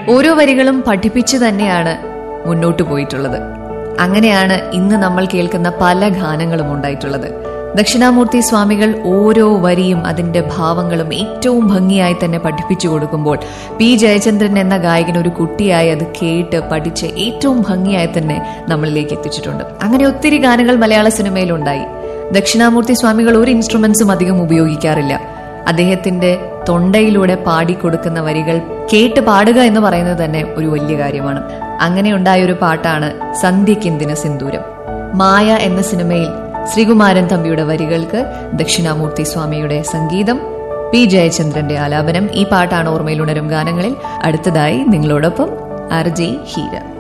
ഓരോ വരികളും പഠിപ്പിച്ചു തന്നെയാണ് മുന്നോട്ടു പോയിട്ടുള്ളത് അങ്ങനെയാണ് ഇന്ന് നമ്മൾ കേൾക്കുന്ന പല ഗാനങ്ങളും ഉണ്ടായിട്ടുള്ളത് ദക്ഷിണാമൂർത്തി സ്വാമികൾ ഓരോ വരിയും അതിന്റെ ഭാവങ്ങളും ഏറ്റവും ഭംഗിയായി തന്നെ പഠിപ്പിച്ചു കൊടുക്കുമ്പോൾ പി ജയചന്ദ്രൻ എന്ന ഗായകൻ ഒരു കുട്ടിയായി അത് കേട്ട് പഠിച്ച് ഏറ്റവും ഭംഗിയായി തന്നെ നമ്മളിലേക്ക് എത്തിച്ചിട്ടുണ്ട് അങ്ങനെ ഒത്തിരി ഗാനങ്ങൾ മലയാള സിനിമയിലുണ്ടായി ദക്ഷിണാമൂർത്തി സ്വാമികൾ ഒരു ഇൻസ്ട്രുമെന്റ്സും അധികം ഉപയോഗിക്കാറില്ല അദ്ദേഹത്തിന്റെ തൊണ്ടയിലൂടെ പാടിക്കൊടുക്കുന്ന വരികൾ കേട്ട് പാടുക എന്ന് പറയുന്നത് തന്നെ ഒരു വലിയ കാര്യമാണ് അങ്ങനെ ഉണ്ടായ ഒരു പാട്ടാണ് സന്ധ്യക്കെന്തിന് സിന്ദൂരം മായ എന്ന സിനിമയിൽ ശ്രീകുമാരൻ തമ്പിയുടെ വരികൾക്ക് ദക്ഷിണാമൂർത്തി സ്വാമിയുടെ സംഗീതം പി ജയചന്ദ്രന്റെ ആലാപനം ഈ പാട്ടാണ് ഓർമ്മയിലുണരും ഗാനങ്ങളിൽ അടുത്തതായി നിങ്ങളോടൊപ്പം ആർ ജെ ഹീര